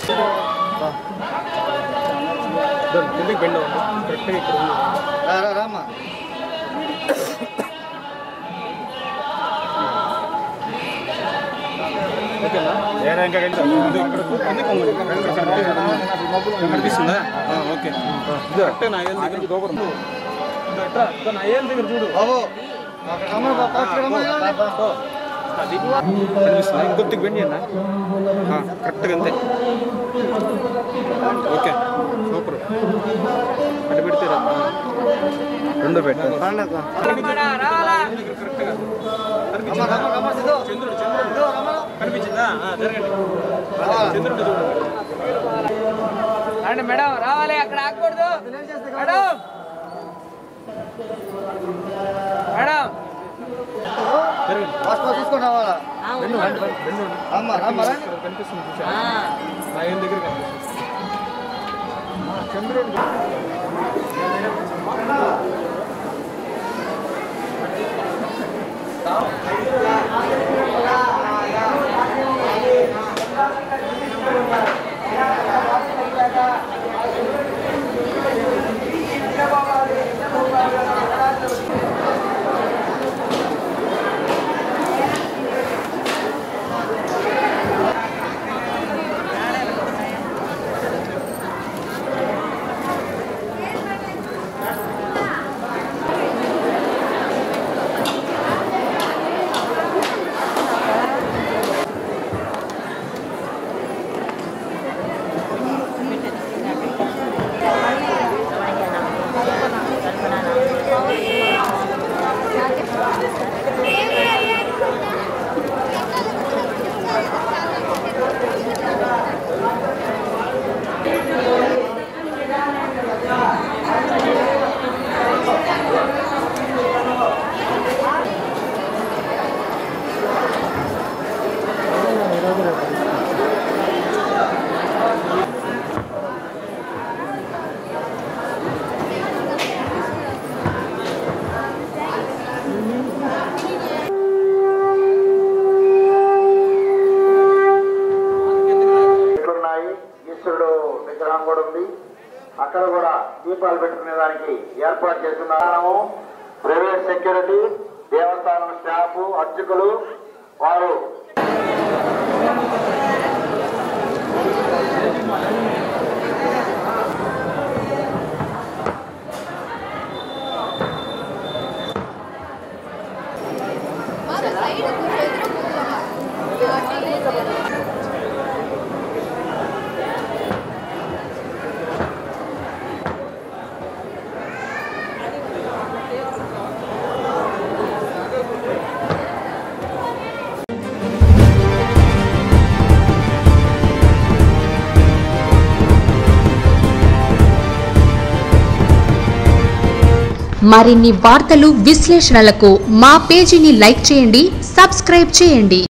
కిందకి బెండ్ అవ్వండి కరెక్ట్గా ఇక్కడ ఉంది. రామా ఓకేనా వేరే ఇంకా ఇది ఇక్కడ కిందకి వంగండి. కనిపిస్తుందా ఆ, ఓకే కరెక్ట్ నా ఏళ్ళ దగ్గర గోపురం ఇదో ఇట్రా, ఇదో నా ఏళ్ళ దగ్గర చూడు బాబు రమ్మను బాబు కరెక్ట్గా రమ్మను ఓ, అది కనిపిస్తుందా ఇంకొద్దికి బెండ్ చేయండి కరెక్ట్గా అంతే ఓకే సూపర్ అటు పెడితే రా. రెండో పెట్టు రమ్మ రమ్మ రమ్మ సిద్ధు చంద్రుడు చంద్రుడు కనిపించిందా ఆ, జరగండి చంద్రుడు చూడండి రండి మేడం రావాలి అక్కడ ఆగకూడదు మేడం మేడం జరగండి ఫస్ట్ ఫస్ట్ చూసుకొని రావాలా రెండు రెండు రెండు రమ్మ రమ్మ రండి ఇక్కడ కనిపిస్తుంది చూసా నా ఏం దగ్గర కనిపిస్తుంది చంద్రుడు ఉన్నాయి ఈశ్వరుడు విగ్రహం కూడా ఉంది అక్కడ కూడా దీపాలు పెట్టుకునే దానికి ఏర్పాటు చేస్తున్నాము ప్రైవేట్ సెక్యూరిటీ దేవస్థానం స్టాఫ్ అర్చకులు వారు మరిన్ని వార్తలు విశ్లేషణలకు మా పేజీని లైక్ చేయండి సబ్స్క్రైబ్ చేయండి